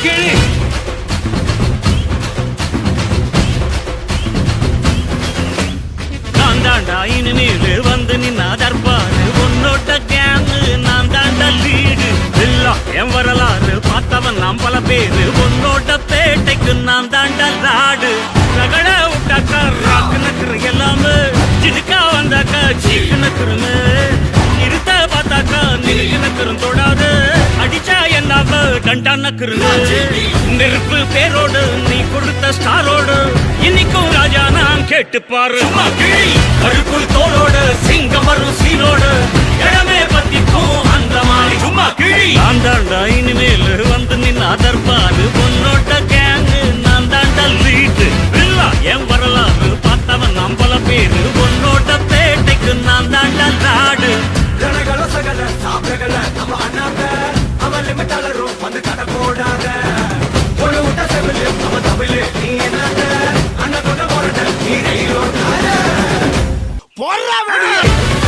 கிளி நான் தாண்டா இனிமேல் வந்து நின்னா தர்பாரு உன்னோட்ட கேங்கு நான் தாண்டா லீடு எல்லாம் என் வரலாறு பார்த்தவன் நாம் பல பேரு உன்னோட்ட பேட்டைக்கு நான் தாண்டா லாடு ரகட விட்டாக்கா ராக்கு நக்குற எல்லாமே சிடுக்கா வந்தாக்கா சீக்கு நக்குறமே இருத்த பார்த்தாக்கா நிலுக்கு நக்குறம் தொடாது அடிச்சா என்னாவ டண்டா நக்குறங்க நெருப்பு பேரோடு நீ கொடுத்த ஸ்டாரோடு இன்னைக்கும் ராஜா நான் கேட்டு பாரு கருக்குள் தோளோடு சிங்கம் வரும் சீனோடு இடமே பத்திக்கும் அந்த மாதிரி சும்மா கிழி நான் தாண்டா இனிமேல் வந்து நின்னா தர்பாரு பொன்னோட்ட கேங்கு நான் தாண்டா லீட்டு இல்ல என் வரலாறு பார்த்தவன் நாம் பல பேரு பொன்னோட்ட பேட்டைக்கு நான் தாண்டா நாடு கனகள சகல சாப்பிடகள நம்ம அண்ணாங்க அவன் லிமிட்டாளரும் வந்து கடை போடாத ஒரு விட்ட செவிலு அவன் தமிழ் நீ என்னங்க அண்ணன் கொண்ட போறத நீ ரயிலோட்டாத போடுறா வெடி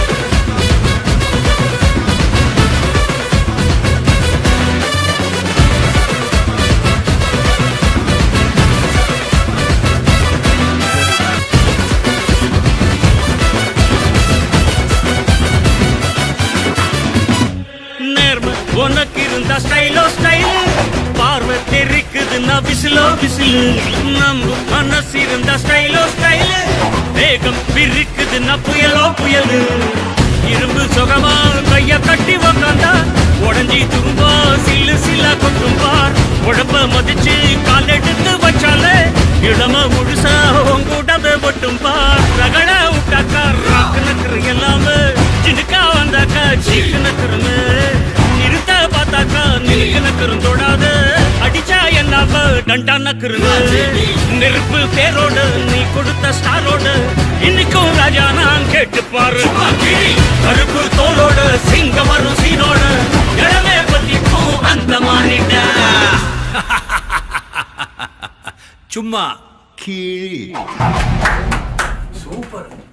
நேர்ம உனக்கு இருந்த ஸ்டைலோ ஸ்டைல் பார்வை தெரிக்குதுன்னா விசிலோ விசிலு நம்ம மனசு இருந்த ஸ்டைலோ ஸ்டைல் வேகம் பிரிக்குதுன்னா புயலோ புயலு இரும்பு சுகமா கைய கட்டி உக்காந்தா உடஞ்சி துரும்பா சில்லு சில்லா கொட்டும் பார் உடம்ப மதிச்சு கால் எடுத்து வச்சாலே இளம முழுசா உங்கூடத ஒட்டும் பார் ரகட விட்டாக்கா ராக்கு நக்குற எல்லாமே சிடுக்கா வந்தாக்கா சீக்கு நக்குறமே நிறுத்த பார்த்தாக்கா நிலுக்கு நக்குறம் தொடாது அடிச்சா என்னாவ டண்டா நக்குறங்க நெருப்பு பேரோடு நீ கொடுத்த ஸ்டாரோடு இன்னைக்கும் ராஜா நான் கேட்டு பாரு கருப்பு தோலோடு சிங்கம் வரும் சீனோடு இடமே பத்திக்கும் அந்த மாறிட்ட சும்மா கிளி சூப்பர்